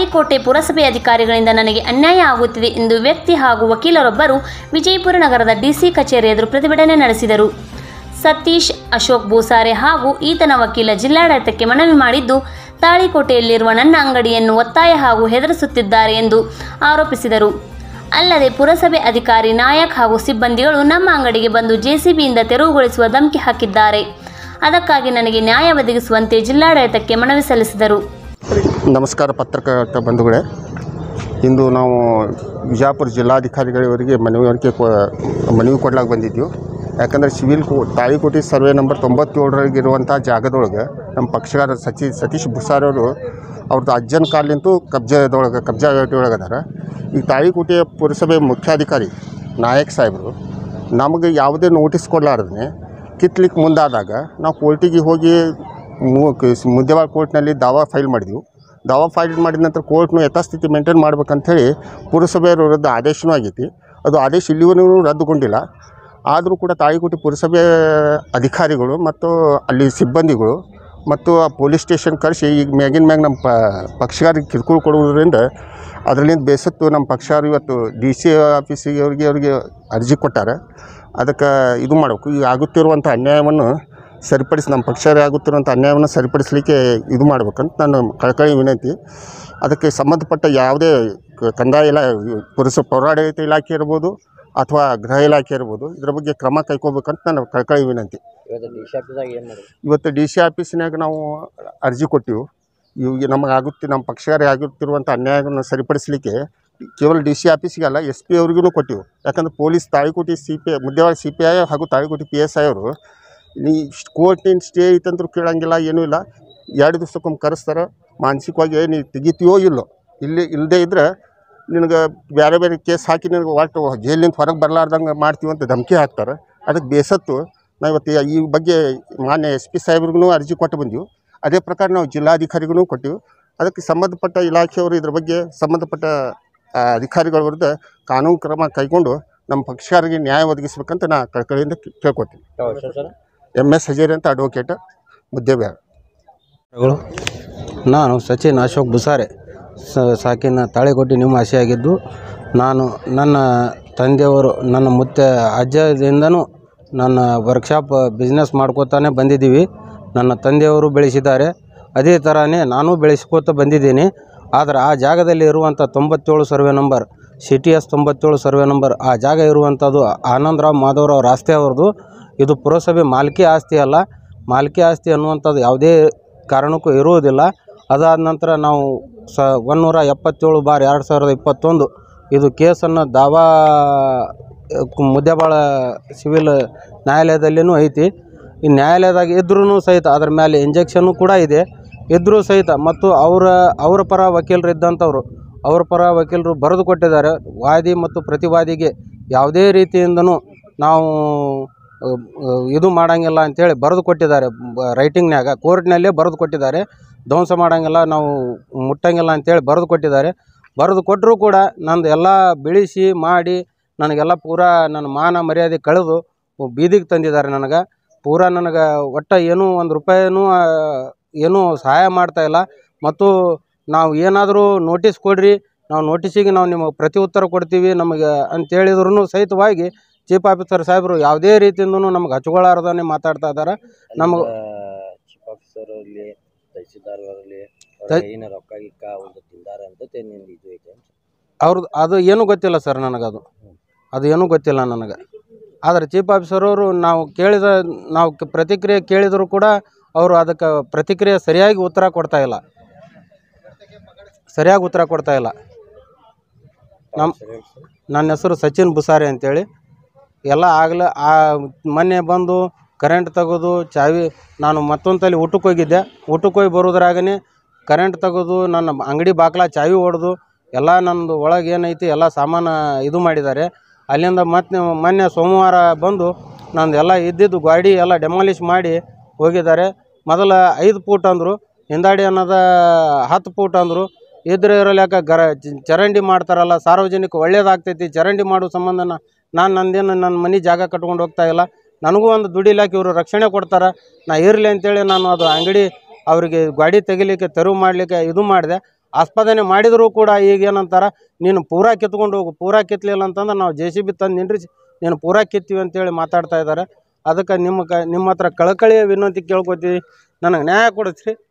ತಾಳಿಕೋಟೆ ಪುರಸಭೆ ಅಧಿಕಾರಿಗಳಿಂದ ನನಗೆ ಅನ್ಯಾಯ ಆಗುತ್ತಿದೆ ಎಂದು ವ್ಯಕ್ತಿ ಹಾಗೂ ವಕೀಲರೊಬ್ಬರು ವಿಜಯಪುರ ನಗರದ ಡಿಸಿ ಕಚೇರಿ ಎದುರು ಪ್ರತಿಭಟನೆ ನಡೆಸಿದರು ಸತೀಶ್ ಅಶೋಕ್ ಭೂಸಾರೆ ಹಾಗೂ ಈತನ ವಕೀಲ ಜಿಲ್ಲಾಡಳಿತಕ್ಕೆ ಮನವಿ ಮಾಡಿದ್ದು ತಾಳಿಕೋಟೆಯಲ್ಲಿರುವ ನನ್ನ ಅಂಗಡಿಯನ್ನು ಒತ್ತಾಯ ಹಾಗೂ ಹೆದರಿಸುತ್ತಿದ್ದಾರೆ ಎಂದು ಆರೋಪಿಸಿದರು ಅಲ್ಲದೆ ಪುರಸಭೆ ಅಧಿಕಾರಿ ನಾಯಕ್ ಹಾಗೂ ಸಿಬ್ಬಂದಿಗಳು ನಮ್ಮ ಅಂಗಡಿಗೆ ಬಂದು ಜೆಸಿಬಿಯಿಂದ ತೆರವುಗೊಳಿಸುವ ಧಮಕಿ ಹಾಕಿದ್ದಾರೆ ಅದಕ್ಕಾಗಿ ನನಗೆ ನ್ಯಾಯ ಒದಗಿಸುವಂತೆ ಜಿಲ್ಲಾಡಳಿತಕ್ಕೆ ಮನವಿ ಸಲ್ಲಿಸಿದರು ನಮಸ್ಕಾರ ಪತ್ರಕರ್ತ ಬಂಧುಗಳೇ ಇಂದು ನಾವು ವಿಜಯಪುರ ಜಿಲ್ಲಾಧಿಕಾರಿಗಳವರಿಗೆ ಮನವಿ ಕೊ ಮನವಿ ಕೊಡ್ಲಾಕ ಬಂದಿದ್ದೀವಿ ಯಾಕಂದರೆ ಸಿವಿಲ್ ಕೋ ತಾಳಿಕೋಟೆ ಸರ್ವೆ ನಂಬರ್ ತೊಂಬತ್ತೇಳರಾಗಿರುವಂಥ ಜಾಗದೊಳಗೆ ನಮ್ಮ ಪಕ್ಷಗಾರ ಸಚಿ ಸತೀಶ್ ಬುಸಾರವರು ಅವ್ರದ್ದು ಅಜ್ಜನ ಕಾಲಿಂತೂ ಕಬ್ಜದೊಳಗೆ ಕಬ್ಜಾ ಒಳಗೆ ಅದಾರ ಈ ತಾಳಿಕೋಟೆಯ ಪುರಸಭೆ ಮುಖ್ಯಾಧಿಕಾರಿ ನಾಯಕ್ ಸಾಹೇಬರು ನಮಗೆ ಯಾವುದೇ ನೋಟಿಸ್ ಕೊಡಲಾರ್ದೇ ಕಿತ್ಲಿಕ್ಕೆ ಮುಂದಾದಾಗ ನಾವು ಕೋರ್ಟಿಗೆ ಹೋಗಿ ಮು- ಕ- ಮುದ್ದೆವಾಳ ಕೋರ್ಟ್ನಲ್ಲಿ ದಾವಾ ಫೈಲ್ ಮಾಡಿದ್ವಿ ದಾವಾ ಫೈಲ್ ಮಾಡಿದ ನಂತರ ಕೋರ್ಟ್ನು ಯಥಾಸ್ಥಿತಿ ಮೇಂಟೈನ್ ಮಾಡ್ಬೇಕಂಥೇಳಿ ಪುರಸಭೆಯವ್ರ ವಿರುದ್ಧ ಆದೇಶನೂ ಆಗೈತಿ ಅದು ಆದೇಶ ಇಲ್ಲಿವರೆಗೂ ರದ್ದುಗೊಂಡಿಲ್ಲ ಆದರೂ ಕೂಡ ತಾಳಿಕೋಟೆ ಪುರಸಭೆ ಅಧಿಕಾರಿಗಳು ಮತ್ತು ಅಲ್ಲಿ ಸಿಬ್ಬಂದಿಗಳು ಮತ್ತು ಆ ಪೊಲೀಸ್ ಸ್ಟೇಷನ್ ಕರೆಸಿ ಈಗ ಮ್ಯಾಗಿನ ಮ್ಯಾಗ ನಮ್ಮ ಪ ಪಕ್ಷಗಾರಿಗೆ ಕಿರುಕುಳ ಕೊಡುವುದರಿಂದ ಅದರಲ್ಲಿಂದ ಬೇಸತ್ತು ನಮ್ಮ ಪಕ್ಷಗಾರು ಇವತ್ತು ಡಿ ಸಿ ಆಫೀಸಿಗೆ ಅವ್ರಿಗೆ ಅವ್ರಿಗೆ ಅರ್ಜಿ ಕೊಟ್ಟಾರೆ ಅದಕ್ಕೆ ಇದು ಮಾಡಬೇಕು ಈಗ ಆಗುತ್ತಿರುವಂಥ ಅನ್ಯಾಯವನ್ನು ಸರಿಪಡಿಸಿ ನಮ್ಮ ಪಕ್ಷರೇ ಆಗುತ್ತಿರುವಂಥ ಅನ್ಯಾಯವನ್ನು ಸರಿಪಡಿಸಲಿಕ್ಕೆ ಇದು ಮಾಡ್ಬೇಕಂತ ನಾನು ಕಳಕಳಿ ವಿನಂತಿ ಅದಕ್ಕೆ ಸಂಬಂಧಪಟ್ಟ ಯಾವುದೇ ಕ- ಕಂದಾಯ ಇಲಾ ಪುರಸ ಪೌರಾಡಳಿತ ಇಲಾಖೆ ಇರ್ಬೋದು ಅಥವಾ ಗೃಹ ಇಲಾಖೆ ಇರ್ಬೋದು ಇದ್ರ ಬಗ್ಗೆ ಕ್ರಮ ಕೈಗೊಳ್ಬೇಕಂತ ನನ್ನ ಕಳಕಳಿ ವಿನಂತಿ ಇವತ್ತು ಡಿ ಸಿ ಆಫೀಸಾಗ ಏನು ಮಾಡಿದ್ರು ಇವತ್ತು ಡಿ ಸಿ ಆಫೀಸಿನಾಗ ನಾವು ಅರ್ಜಿ ಕೊಟ್ಟಿವು ಇವಾಗ ನಮಗೆ ಆಗುತ್ತೆ ನಮ್ಮ ಪಕ್ಷಗಾರ ಆಗುತ್ತಿರುವಂಥ ಅನ್ಯಾಯವನ್ನು ಸರಿಪಡಿಸಲಿಕ್ಕೆ ಕೇವಲ ಡಿ ಸಿ ಆಫೀಸಿಗೆ ಅಲ್ಲ ಎಸ್ ಪಿ ಅವ್ರಿಗೂ ಕೊಟ್ಟಿವು ಯಾಕಂದ್ರೆ police Talikote C P Muddebihal C P I ಹಾಗೂ ತಾಳಿಕೋಟಿ ಪಿ ಎಸ್ ಐ ಅವರು ನೀ ಕೋರ್ಟಿನ ಸ್ಟೇ ಐತಂದ್ರೂ ಕೇಳಂಗಿಲ್ಲ ಏನೂ ಇಲ್ಲ ಎರಡು ದಿವ್ಸಕ್ಕೊಮ್ಮೆ ಕರೆಸ್ತಾರೆ ಮಾನಸಿಕವಾಗಿ ನೀ ತೆಗಿತೀಯೋ ಇಲ್ಲೋ ಇಲ್ಲಿ ಇಲ್ಲದೇ ಇದ್ರೆ ನಿನಗೆ ಬೇರೆ ಬೇರೆ ಕೇಸ್ ಹಾಕಿ ನಿನಗೆ ಒಟ್ಟು ಜೈಲಿಂದ ಹೊರಗೆ ಬರಲಾರ್ದಂಗೆ ಮಾಡ್ತೀವಿ ಅಂತ ಧಮಕಿ ಹಾಕ್ತಾರೆ ಅದಕ್ಕೆ ಬೇಸತ್ತು ನಾವು ಇವತ್ತು ಈ ಬಗ್ಗೆ ಮಾನ್ಯ ಎಸ್ ಪಿ ಸಾಹೇಬ್ರಿಗೂ ಅರ್ಜಿ ಕೊಟ್ಟು ಬಂದೀವಿ ಅದೇ ಪ್ರಕಾರ ನಾವು ಜಿಲ್ಲಾಧಿಕಾರಿಗೂ ಕೊಟ್ಟಿವಿ ಅದಕ್ಕೆ ಸಂಬಂಧಪಟ್ಟ ಇಲಾಖೆಯವರು ಇದ್ರ ಬಗ್ಗೆ ಸಂಬಂಧಪಟ್ಟ ಆ, ಅಧಿಕಾರಿಗಳ ವಿರುದ್ಧ ಕಾನೂನು ಕ್ರಮ ಕೈಗೊಂಡು ನಮ್ಮ ಪಕ್ಷಗಾರರಿಗೆ ನ್ಯಾಯ ಒದಗಿಸ್ಬೇಕಂತ ನಾ ಕಳ್ಕಳಿಯಿಂದ ಕೇ- ಕೇಳ್ಕೊತೀನಿ ಯಾವ ಹೆಸರು ಸರ್ ಎಮ್ ಎಸ್ ಹಜೇರಿ ಅಂತ ಅಡ್ವೊಕೇಟ್ ಮುದ್ದೇಬ್ಯಾಳ ಗಳು ನಾನು ಸಚಿನ್ ಅಶೋಕ್ ಬುಸಾರೆ ಸ- ಸಾಕಿನ ತಾಳಿಕೊಟ್ಟಿ ನಿವಾಸಿಯಾಗಿದ್ದು ನಾನು ನನ್ನ ತಂದೆಯವರು ನನ್ನ ಮುತ್ತೆ ಅಜ್ಜದಿಂದನೂ ನನ್ನ ವರ್ಕ್ಶಾಪ್ ಬಿಸ್ನೆಸ್ ಮಾಡ್ಕೋತಾನೆ ಬಂದಿದ್ದೀವಿ ನನ್ನ ತಂದೆಯವರು ಬೆಳೆಸಿದ್ದಾರೆ ಅದೇ ಥರನೇ ನಾನು ಬೆಳೆಸ್ಕೋತ ಬಂದಿದ್ದೀನಿ ಆದರೆ ಆ ಜಾಗದಲ್ಲಿ ಇರುವಂಥ ತೊಂಬತ್ತೇಳು survey number C T S ತೊಂಬತ್ತೇಳು ಸರ್ವೆ ನಂಬರ್ ಆ ಜಾಗ ಇರುವಂಥದ್ದು ಆನಂದರಾವ್ ಮಾಧವರಾವ್ ರಾಸ್ತೆ ಅವ್ರದ್ದು ಇದು ಪುರಸಭೆ ಮಾಲ್ಕಿ ಆಸ್ತಿ ಅಲ್ಲ ಮಾಲ್ಕಿ ಆಸ್ತಿ ಅನ್ನುವಂಥದ್ದು ಯಾವುದೇ ಕಾರಣಕ್ಕೂ ಇರುವುದಿಲ್ಲ ಅದಾದ ನಂತರ ನಾವು ಸ ಒನ್ನೂರ ಎಪ್ಪತ್ತೇಳು ಬಾರ್ ಎರಡು ಸಾವಿರದ ಇಪ್ಪತ್ತೊಂದು ಇದು ಕೇಸನ್ನು ದಾವಾ ಅಹ್, ಮುದ್ದೆಬಾಳ ಸಿವಿಲ್ ನ್ಯಾಯಾಲಯದಲ್ಲಿನೂ ಐತಿ ಈ ನ್ಯಾಯಾಲಯದಾಗ ಇದ್ರೂ ಸಹಿತ ಅದ್ರ ಮೇಲೆ ಇಂಜೆಕ್ಷನ್ನು ಕೂಡ ಇದೆ ಇದ್ದರೂ ಸಹಿತ ಮತ್ತು ಅವರ ಅವರ ಪರ ವಕೀಲರು ಇದ್ದಂಥವ್ರು ಅವ್ರ ಪರ ವಕೀಲರು ಬರೆದು ಕೊಟ್ಟಿದ್ದಾರೆ ವಾದಿ ಮತ್ತು ಪ್ರತಿವಾದಿಗೆ ಯಾವುದೇ ರೀತಿಯಿಂದನೂ ನಾವು ಅಹ್, ಅಹ್, ಇದು ಮಾಡಂಗಿಲ್ಲ ಅಂತೇಳಿ ಬರೆದು ಕೊಟ್ಟಿದ್ದಾರೆ ಬ- ರೈಟಿಂಗ್ನ್ಯಾಗ ಕೋರ್ಟ್ನಲ್ಲೇ ಬರೆದು ಕೊಟ್ಟಿದ್ದಾರೆ ಧ್ವಂಸ ಮಾಡಂಗಿಲ್ಲ ನಾವು ಮುಟ್ಟಂಗಿಲ್ಲ ಅಂತೇಳಿ ಬರೆದು ಕೊಟ್ಟಿದ್ದಾರೆ ಬರೆದು ಕೊಟ್ಟರೂ ಕೂಡ ನಂದು ಎಲ್ಲ ಬಿಳಿಸಿ ಮಾಡಿ ನನಗೆಲ್ಲ ಪೂರಾ ನನ್ನ ಮಾನ ಮರ್ಯಾದೆ ಕಳೆದು ಬೀದಿಗೆ ತಂದಿದ್ದಾರೆ ನನಗೆ ಪೂರಾ ನನಗೆ ಒಟ್ಟು ಏನೂ ಒಂದು ರೂಪಾಯಿನೂ ಆ, ಏನೂ ಸಹಾಯ ಮಾಡ್ತಾ ಇಲ್ಲ ಮತ್ತು ನಾವು ಏನಾದರೂ ನೋಟಿಸ್ ಕೊಡ್ರಿ ನಾವು ನೋಟಿಸಿಗೆ ನಾವು ನಿಮಗೆ ಪ್ರತಿ ಉತ್ತರ ಕೊಡ್ತೀವಿ ನಮಗೆ ಅಂತೇಳಿದ್ರು ಸಹಿತವಾಗಿ ಚೀಫ್ ಆಫೀಸರ್ ಸಾಹೇಬರು ಯಾವುದೇ ರೀತಿಯಿಂದನೂ ನಮ್ಗೆ ಹಚ್ಕೊಳ್ಳಾರ್ದೇ ಮಾತಾಡ್ತಾ ಇದ್ದಾರೆ ನಮಗೆ ಚೀಫ್ ಆಫೀಸರ್ ಅಲ್ಲಿ ತಹಸೀಲ್ದಾರ್ ಅವರಲ್ಲಿ ತ- ಏನ ರೊಕ್ಕ ಗಿಕ್ಕ ಒಂದು ತಿಂದಾರ ಅಂತ ನಿಂದು ಇದು ಐತೆ ಅಂತ. ಅವ್ರದ್ದು ಅದು ಏನೂ ಗೊತ್ತಿಲ್ಲ ಸರ್ ನನಗದು ಅದು ಏನೂ ಗೊತ್ತಿಲ್ಲ ನನಗೆ ಆದರೆ ಚೀಫ್ ಆಫೀಸರ್ ಅವರು ನಾವು ಕೇಳಿದ ನಾವು ಕ- ಪ್ರತಿಕ್ರಿಯೆ ಕೇಳಿದರೂ ಕೂಡ ಅವರು ಅದಕ್ಕೆ ಪ್ರತಿಕ್ರಿಯೆ ಸರಿಯಾಗಿ ಉತ್ತರ ಕೊಡ್ತಾ ಇಲ್ಲ ಸರಿಯಾಗಿ ಉತ್ತರ ಕೊಡ್ತಾ ಇಲ್ಲ ನಮ್ಮ ನನ್ನ ಹೆಸರು ಸಚಿನ್ ಬುಸಾರಿ ಅಂತೇಳಿ ಎಲ್ಲ ಆಗಲೇ ಆ ಮೊನ್ನೆ ಬಂದು ಕರೆಂಟ್ ತೆಗೆದು ಚಾವಿ ನಾನು ಮತ್ತೊಂದು ತಲೆ ಊಟಕ್ಕೆ ಹೋಗಿದ್ದೆ ಊಟಕ್ಕೆ ಹೋಗಿ ಬರೋದ್ರಾಗನೇ ಕರೆಂಟ್ ತೆಗೆದು ನನ್ನ ಅಂಗಡಿ ಬಾಗ್ಲ ಚಾವಿ ಹೊಡೆದು ಎಲ್ಲ ನನ್ನದು ಒಳಗೆ ಏನೈತಿ ಎಲ್ಲ ಸಾಮಾನು ಇದು ಮಾಡಿದ್ದಾರೆ ಅಲ್ಲಿಂದ ಮತ್ತೆ ಮೊನ್ನೆ ಸೋಮವಾರ ಬಂದು ನಂದು ಎಲ್ಲ ಇದ್ದಿದ್ದು ಗಾಡಿ ಎಲ್ಲ ಡೆಮಾಲಿಷ್ ಮಾಡಿ ಹೋಗಿದ್ದಾರೆ ಮೊದಲ ಐದು ಫೂಟ್ ಅಂದರು ಹಿಂದಾಡಿ ಅನ್ನೋದ ಹತ್ತು ಫೂಟ್ ಅಂದರು ಇದ್ರೆ ಇರಲ್ಯಾಕ ಗರ ಚ- ಚರಂಡಿ ಮಾಡ್ತಾರಲ್ಲ ಸಾರ್ವಜನಿಕ ಒಳ್ಳೇದಾಗ್ತೈತಿ ಚರಂಡಿ ಮಾಡೋ ಸಂಬಂಧ ನಾ- ನಾನು ನಂದೇನು ನನ್ನ ಮನೆ ಜಾಗ ಕಟ್ಕೊಂಡು ಹೋಗ್ತಾ ಇಲ್ಲ ನನಗೂ ಒಂದು ದುಡಿಲಾಕ ಇವರು ರಕ್ಷಣೆ ಕೊಡ್ತಾರೆ ನಾ ಇರಲಿ ಅಂತೇಳಿ ನಾನು ಅದು ಅಂಗಡಿ ಅವರಿಗೆ ಗಾಡಿ ತೆಗಿಲಿಕ್ಕೆ ತೆರವು ಮಾಡಲಿಕ್ಕೆ ಇದು ಮಾಡಿದೆ ಆಸ್ಪಾದನೆ ಮಾಡಿದರೂ ಕೂಡ ಈಗ ಏನಂತಾರೆ ನೀನು ಪೂರಾ ಕಿತ್ಕೊಂಡು ಹೋಗು ಪೂರಾ ಕಿತ್ತಲಿಲ್ಲ ಅಂತಂದ್ರೆ ನಾವು ಜೆ ಸಿ ಬಿ ತಂದು ನಿಂದ್ರಿಸಿ ನೀನು ಪೂರಾ ಕಿತ್ತೀವಿ ಅಂತೇಳಿ ಮಾತಾಡ್ತಾ ಇದ್ದಾರೆ ಅದಕ್ಕೆ ನಿಮ್ಮ ಕ ನಿಮ್ಮ ಹತ್ರ ಕಳಕಳಿಯ ವಿನಂತಿ ಕೇಳ್ಕೊತೀವಿ ನನಗೆ ನ್ಯಾಯ ಕೊಡಿಸ್ರಿ